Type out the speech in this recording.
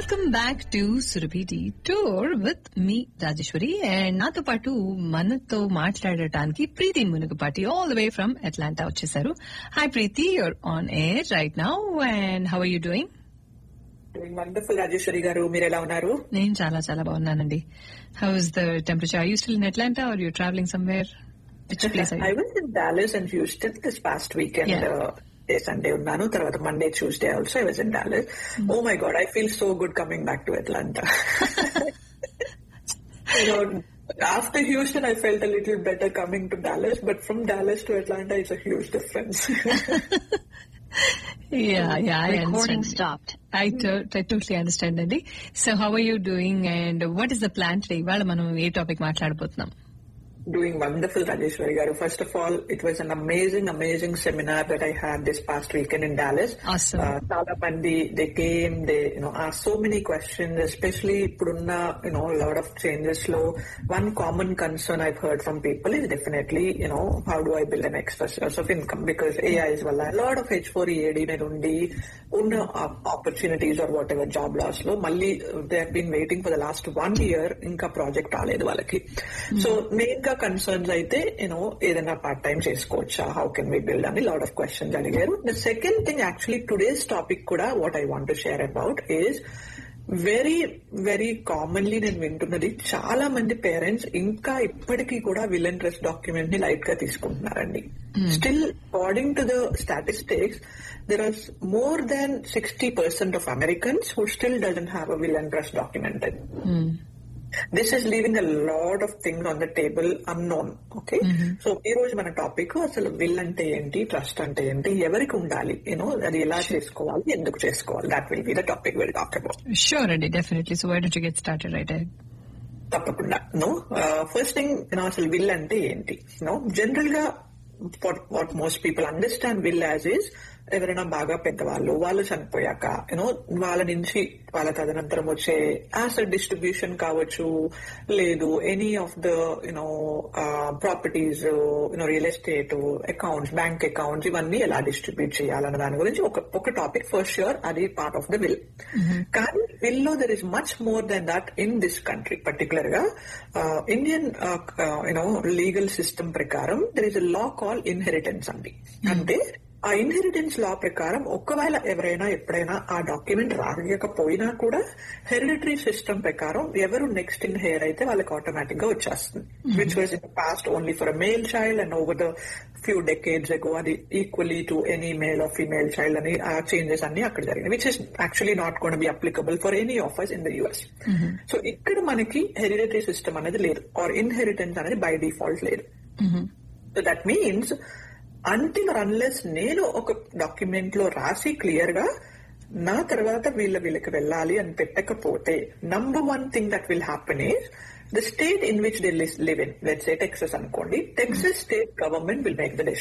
Welcome back to Surabhi tour with me Rajeshwari and నాతో పాటు మనతో మాట్లాడటానికి Preethi Munugapati all the way from Atlanta వచ్చేసారు hi Preethi you're on air right now and how are you doing wonderful Rajeshwari garu మీరు ఎలా ఉన్నారు నేను చాలా చాలా బాగున్నానండి how is the temperature you still in Atlanta are you travelling somewhere which place I was in Dallas and Houston this past weekend Yeah. Day Sunday ఉన్నాను తర్వాత Monday Tuesday also I was in Dallas oh my god I feel so good coming back to Atlanta after Houston I felt a little better coming to Dallas but from Dallas to Atlanta it's a huge difference yeah yeah I Recording understand stopped. I, to- I totally understand అండి so how are you doing and what is the plan today ఇవాళ మనం ఏ topic మాట్లాడబోతున్నాం doing wonderful, Rajeshwari Garu. First of all, it was an amazing, amazing seminar that I had this past weekend in Dallas. Awesome. Uh, Tala Pandi, they came, they, you know, asked so many questions, especially Purunna, you know, a lot of changes slow. One common concern I've heard from people is definitely, you know, how do I build an extra source of income? Because AI is well, a lot of H4EAD undi, ఉన్న opportunities or whatever job loss లో మళ్ళీ they have been waiting for the last one year ఇంకా project రాలేదు వాళ్ళకి so main గా concerns అయితే you know ఏదైనా part time చేసుకోవచ్చా హౌ కెన్ వి బిల్డ్ అని లాట్ ఆఫ్ క్వశ్చన్స్ అడిగారు the second thing actually today's topic కూడా what I want to share about is very very commonly నేను వింటున్నది చాలా మంది పేరెంట్స్ ఇంకా ఇప్పటికీ కూడా విల్ అండ్ ట్రస్ట్ డాక్యుమెంట్ ని లైట్ గా తీసుకుంటున్నారండి still according to the statistics there is more than 60% of Americans who still doesn't have a will and trust documented. This is leaving a lot of things on the table unknown. Okay. So ఈ రోజు మన topic అసలు will అంటే ఏంటి trust అంటే ఏంటి ఎవరికి ఉండాలి యూనో అది ఎలా చేసుకోవాలి ఎందుకు చేసుకోవాలి that will be the topic will talk about sure అండి definitely so why don't you get started right తప్పకుండా నో ఫస్ట్ థింగ్ యూనో అసలు విల్ అంటే ఏంటి నో జనరల్ గా what most people understand will as is ఎవరైనా బాగా పెద్దవాళ్ళు వాళ్ళు చనిపోయాక యూనో వాళ్ళ నుంచి వాళ్ళ తదనంతరం వచ్చే యాసెట్ డిస్ట్రిబ్యూషన్ కావచ్చు లేదు any of the you know properties you know real estate accounts bank accounts ఇవన్నీ ఎలా డిస్ట్రిబ్యూట్ చేయాలన్న దాని గురించి ఒక ఒక టాపిక్ ఫర్ ష్యూర్ అది పార్ట్ ఆఫ్ ద విల్ కానీ విల్ లో there is much more than that in this country particular గా ఇండియన్ యూనో లీగల్ సిస్టమ్ ప్రకారం there is law call inheritance అండి అంటే ఆ ఇన్హెరిటెన్స్ లా ప్రకారం ఒకవేళ ఎవరైనా ఎప్పుడైనా ఆ డాక్యుమెంట్ రాయకపోయినా కూడా హెరిడిటరీ సిస్టమ్ ప్రకారం ఎవరు నెక్స్ట్ ఇన్ హెయిర్ అయితే వాళ్ళకి ఆటోమేటిక్ గా వచ్చేస్తుంది which was in past only for male child and over the few decades ago అది equally to any male of female child అని ఆ చేంజెస్ అన్ని అక్కడ జరిగినాయి which is actually not gonna be applicable for any offers in the US so ఇక్కడ మనకి hereditary system అనేది లేదు ఆర్ ఇన్హెరిటెన్స్ అనేది బై డిఫాల్ట్ లేదు so that means until unless నేను ఒక డాక్యుమెంట్ లో రాసి క్లియర్ గా నా తర్వాత వీళ్ళ వీళ్ళకి వెళ్ళాలి అని పెట్టకపోతే number one thing that will happen is the state in which they live in let's a Texas అనుకోండి Texas state government will make the